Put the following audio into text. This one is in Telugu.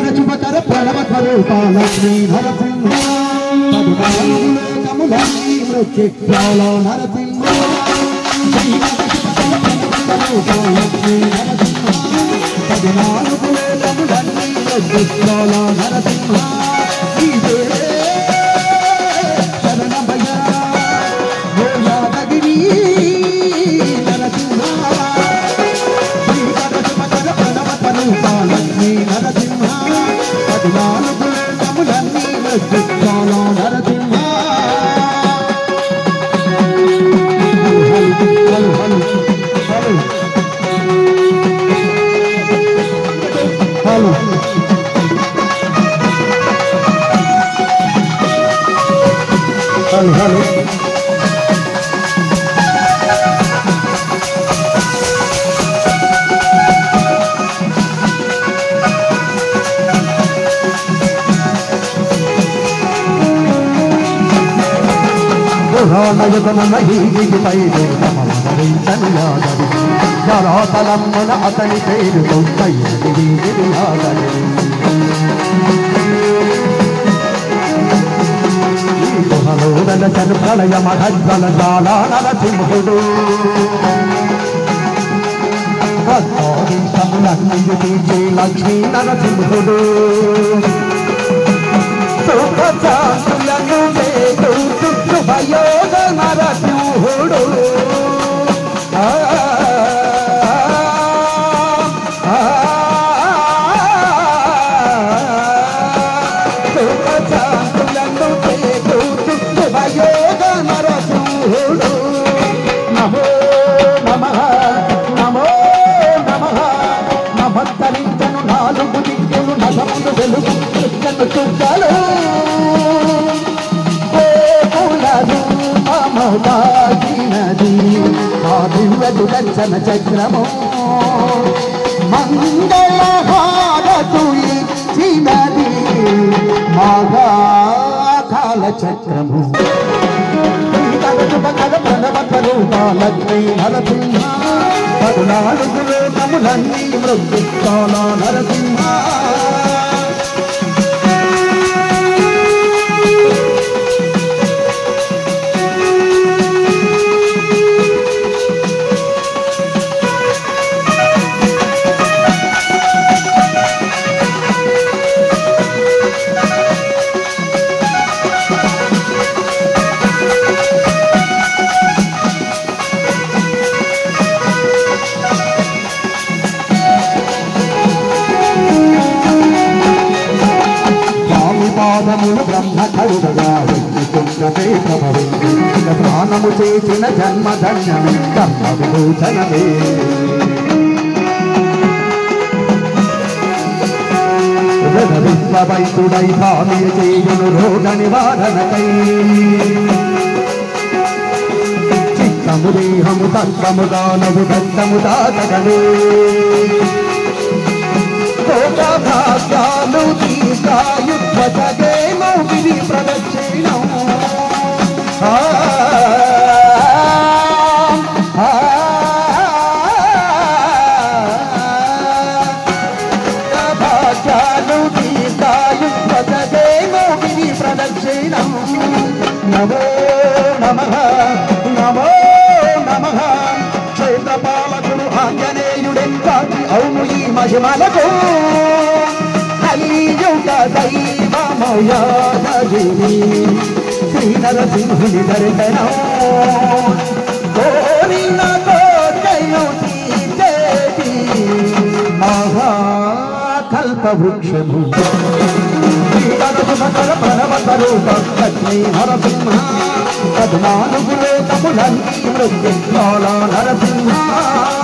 శుభకర ప్రణవ స్వరూప లక్ష్మీ నరసింహ కములీ మృత్యుల నరసింహ లక్ష్మీ నరసింహ పద్నాలుగు వేలములన్నీ మృత్యుల నరసింహ ఇదే శరణమయ ఓ యాదగిరి నరసింహ లక్ష్మీ నరసింహ పద్నాలుగు వేలములన్నీ మృత్యుల నరసింహ హలు హలు హలు హలో హలో హలో జరాతలమ్మన అతని పేరుతో గుహలోదల చను ప్రళయ మహజ్వల జాలా నరసింహుడు సములన్నీయు తీర్చే లక్ష్మీ నరసింహుడు సుఖశాంతులను వేడు శుభయోగ నరసింహుడు ఆ, ఆ, సుఖశాంతులను వేడు శుభయోగ నరసింహుడు నమో నమః నమో నమః నమస్కరించను నాలుగు దిక్కులు నగములు వెలుగు కృష్ణను చుక్కలు గోకులము మమతాగినది ఆ దివ్యదు దర్శన చక్రము మంగళ హారతు ఇచ్చినది మాఘాకాల చక్రము లక్ష్మీ నరసింహ పద్నాలుగు లోకములన్నీ మృత్యుకాల నరసింహ స్వామి పాదములు బ్రహ్మ కరుడగా కుండపే ప్రభవించి ప్రాణము చేసిన జన్మ ధన్యమే కర్మ విమోచనమే విశ్వవైతుడై భావ్య చేయును రోగ నివారణకై చిత్తము దేహము తత్వము దానము దత్తము దాతగలే భాగ్యాలు తీసాయుద్ధేమో విధి ప్రదక్షిణం ఆ, ఆ, భాగ్యాలు తీసాయుద్ధేమో విధి ప్రదక్షిణం నమో నమ నమో నమ క్షేత్రపాలకుడు ఆంజనేయుడెంకాకి అవును ఈ మహిమలకు కలియుగ దైవమయాదగిరి శ్రీ నరసింహుని దర్శనం కోరిన కోటయు తీర్చేటి మహాకల్ప వృక్షము లక్ష్మీ నరసింహ పద్నాలుగు లోకములన్నీ మృత్యుకాల నరసింహ